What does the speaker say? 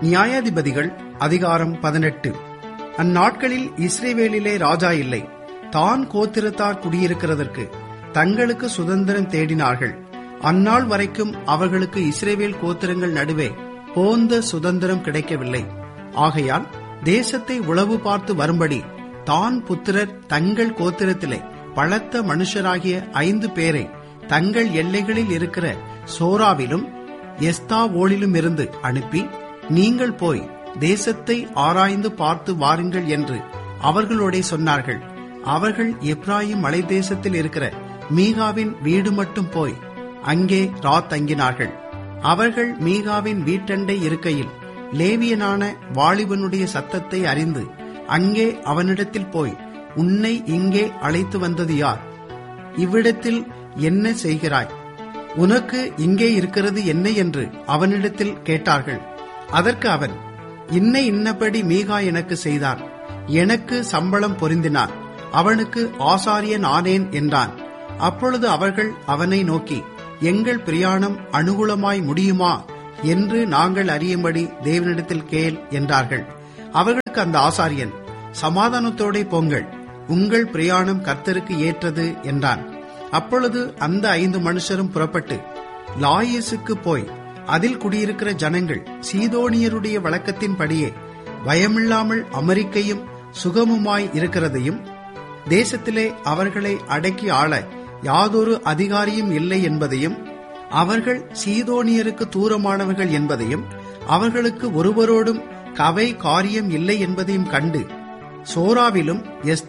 நியாயாதிபதிகள் அதிகாரம் பதினெட்டு அந்நாட்களில் இஸ்ரேவேலிலே ராஜா இல்லை தான் கோத்திரத்தார் குடியிருக்கிறதற்கு தங்களுக்கு சுதந்திரம் தேடினார்கள் அந்நாள் வரைக்கும் அவர்களுக்கு இஸ்ரேவேல் கோத்திரங்கள் நடுவே போந்த சுதந்திரம் கிடைக்கவில்லை ஆகையால் தேசத்தை உளவு பார்த்து வரும்படி தான் புத்திரர் தங்கள் கோத்திரத்திலே பலத்த மனுஷராகிய ஐந்து பேரை தங்கள் எல்லைகளில் இருக்கிற சோராவிலும் எஸ்தாவோலிலும் இருந்து அனுப்பி நீங்கள் போய் தேசத்தை ஆராய்ந்து பார்த்து வாருங்கள் என்று அவர்களோடே சொன்னார்கள் அவர்கள் எப்ராயிம் மலை தேசத்தில் இருக்கிற மீகாவின் வீடு மட்டும் போய் அங்கே ரா தங்கினார்கள் அவர்கள் மீகாவின் வீட்டண்டை இருக்கையில் லேவியனான வாலிபனுடைய சத்தத்தை அறிந்து அங்கே அவனிடத்தில் போய் உன்னை இங்கே அழைத்து வந்தது யார் இவ்விடத்தில் என்ன செய்கிறாய் உனக்கு இங்கே இருக்கிறது என்ன என்று அவனிடத்தில் கேட்டார்கள் அதற்கு அவன் இன்ன இன்னபடி மீகா எனக்கு செய்தான் எனக்கு சம்பளம் பொருந்தினான் அவனுக்கு ஆசாரியன் ஆனேன் என்றான் அப்பொழுது அவர்கள் அவனை நோக்கி எங்கள் பிரயாணம் அனுகூலமாய் முடியுமா என்று நாங்கள் அறியும்படி தேவனிடத்தில் கேள் என்றார்கள் அவர்களுக்கு அந்த ஆசாரியன் சமாதானத்தோடே போங்கள் உங்கள் பிரயாணம் கர்த்தருக்கு ஏற்றது என்றான் அப்பொழுது அந்த ஐந்து மனுஷரும் புறப்பட்டு லாயேசுக்கு போய் அதில் குடியிருக்கிற ஜனங்கள் சீதோனியருடைய வழக்கத்தின்படியே பயமில்லாமல் அமெரிக்கையும் சுகமுமாய் இருக்கிறதையும் தேசத்திலே அவர்களை அடக்கி ஆள யாதொரு அதிகாரியும் இல்லை என்பதையும் அவர்கள் சீதோனியருக்கு தூரமானவர்கள் என்பதையும் அவர்களுக்கு ஒருவரோடும் கவை காரியம் இல்லை என்பதையும் கண்டு சோராவிலும் எஸ்தா